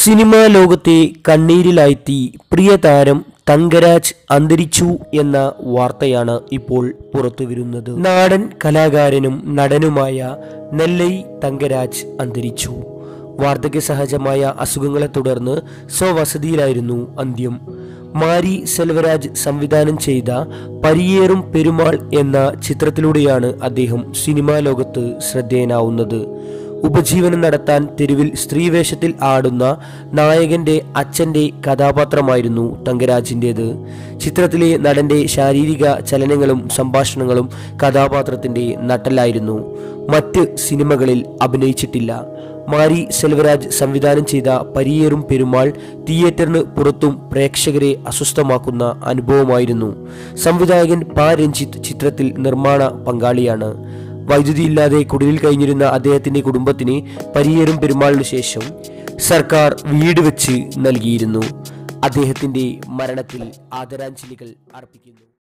cinema ലോകത്തെ കണ്ണീരിലാഴ്ത്തി പ്രിയ താരം തങ്കരാജ് അന്തരിച്ചു എന്ന വാർത്തയാണ് ഇപ്പോൾ പുറത്തുവരുന്നത് നാടൻ കലാകാരനും നടനുമായ നെല്ലൈ തങ്കരാജ് അന്തരിച്ചു വാർദ്ധക്യ സഹജമായ അസുഖങ്ങളെ തുടർന്ന് സ്വവസതിയിലായിരുന്നു അന്ത്യം മാരി സെൽവരാജ് സംവിധാനം ചെയ്ത പരിയേറും പെരുമാൾ എന്ന ചിത്രത്തിലൂടെയാണ് അദ്ദേഹം സിനിമാ ലോകത്ത് ശ്രദ്ധേയനാവുന്നത് ഉപജീവനം നടത്താൻ തെരുവിൽ സ്ത്രീവേഷത്തിൽ ആടുന്ന നായകന്റെ അച്ഛന്റെ കഥാപാത്രമായിരുന്നു തങ്കരാജിൻ്റേത് ചിത്രത്തിലെ നടന്റെ ശാരീരിക ചലനങ്ങളും സംഭാഷണങ്ങളും കഥാപാത്രത്തിന്റെ നട്ടലായിരുന്നു മറ്റ് സിനിമകളിൽ അഭിനയിച്ചിട്ടില്ല മാരി സെൽവരാജ് സംവിധാനം ചെയ്ത പരിയേറും പെരുമാൾ തിയേറ്ററിന് പുറത്തും പ്രേക്ഷകരെ അസ്വസ്ഥമാക്കുന്ന അനുഭവമായിരുന്നു സംവിധായകൻ പ രഞ്ജിത്ത് ചിത്രത്തിൽ നിർമ്മാണ പങ്കാളിയാണ് വൈദ്യുതിയില്ലാതെ കുടിലിൽ കഴിഞ്ഞിരുന്ന അദ്ദേഹത്തിന്റെ കുടുംബത്തിന് പരിയേറും പെരുമാളിനു ശേഷം സർക്കാർ വീട് വെച്ച് നൽകിയിരുന്നു അദ്ദേഹത്തിന്റെ മരണത്തിൽ ആദരാഞ്ജലികൾ അർപ്പിക്കുന്നു